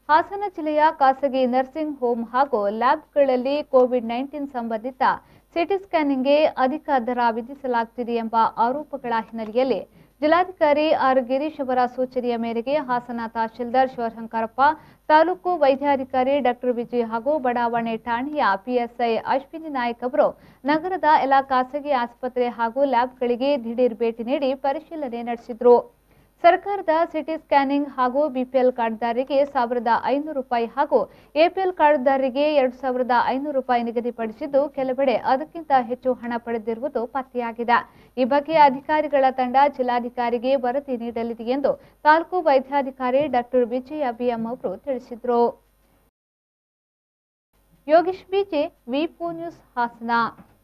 ಹಾಸನ ಜಿಲ್ಲೆಯ ಖಾಸಗಿ nursing home ಹಾಗೂ ಲ್ಯಾಬ್ಗಳಲ್ಲಿ ಕೋವಿಡ್ ನೈನ್ಟೀನ್ ಸಂಬಂಧಿತ ಸಿಟಿ ಸ್ಕ್ಯಾನಿಂಗ್ಗೆ ಅಧಿಕ ದರ ವಿಧಿಸಲಾಗುತ್ತಿದೆ ಎಂಬ ಆರೋಪಗಳ ಹಿನ್ನೆಲೆಯಲ್ಲಿ ಜಿಲ್ಲಾಧಿಕಾರಿ ಆರ್ ಗಿರೀಶ್ ಅವರ ಸೂಚನೆಯ ಮೇರೆಗೆ ಹಾಸನ ತಹಶೀಲ್ದಾರ್ ಶಿವಶಂಕರಪ್ಪ ತಾಲೂಕು ವೈದ್ಯಾಧಿಕಾರಿ ಡಾಕ್ಟರ್ ವಿಜಯ್ ಹಾಗೂ ಬಡಾವಣೆ ಠಾಣೆಯ ಪಿಎಸ್ಐ ಅಶ್ವಿನಿ ನಾಯ್ಕ್ ಅವರು ನಗರದ ಎಲ್ಲ ಖಾಸಗಿ ಆಸ್ಪತ್ರೆ ಹಾಗೂ ಲ್ಯಾಬ್ಗಳಿಗೆ ದಿಢೀರ್ ಭೇಟಿ ನೀಡಿ ಪರಿಶೀಲನೆ ನಡೆಸಿದ್ರು ಸರ್ಕಾರದ ಸಿಟಿ ಸ್ಕ್ಯಾನಿಂಗ್ ಹಾಗೂ ಬಿಪಿಎಲ್ ಕಾರ್ಡ್ದಾರರಿಗೆ ಸಾವಿರದ ಐನೂರು ರೂಪಾಯಿ ಹಾಗೂ ಎಪಿಎಲ್ ಕಾರ್ಡ್ದಾರರಿಗೆ ಎರಡು ಸಾವಿರದ ಐನೂರು ರೂಪಾಯಿ ನಿಗದಿಪಡಿಸಿದ್ದು ಕೆಲವೆಡೆ ಅದಕ್ಕಿಂತ ಹೆಚ್ಚು ಹಣ ಪಡೆದಿರುವುದು ಪತ್ತೆಯಾಗಿದೆ ಈ ಬಗ್ಗೆ ಅಧಿಕಾರಿಗಳ ತಂಡ ಜಿಲ್ಲಾಧಿಕಾರಿಗೆ ವರದಿ ನೀಡಲಿದೆ ಎಂದು ತಾಲೂಕು ವೈದ್ಯಾಧಿಕಾರಿ ಡಾಕ್ಟರ್ ವಿಜಯ ಬಿಎಂ ಅವರು ತಿಳಿಸಿದರು ಯೋಗೇಶ್ ಬಿಜೆ ವಿಪೋ ನ್ಯೂಸ್ ಹಾಸನ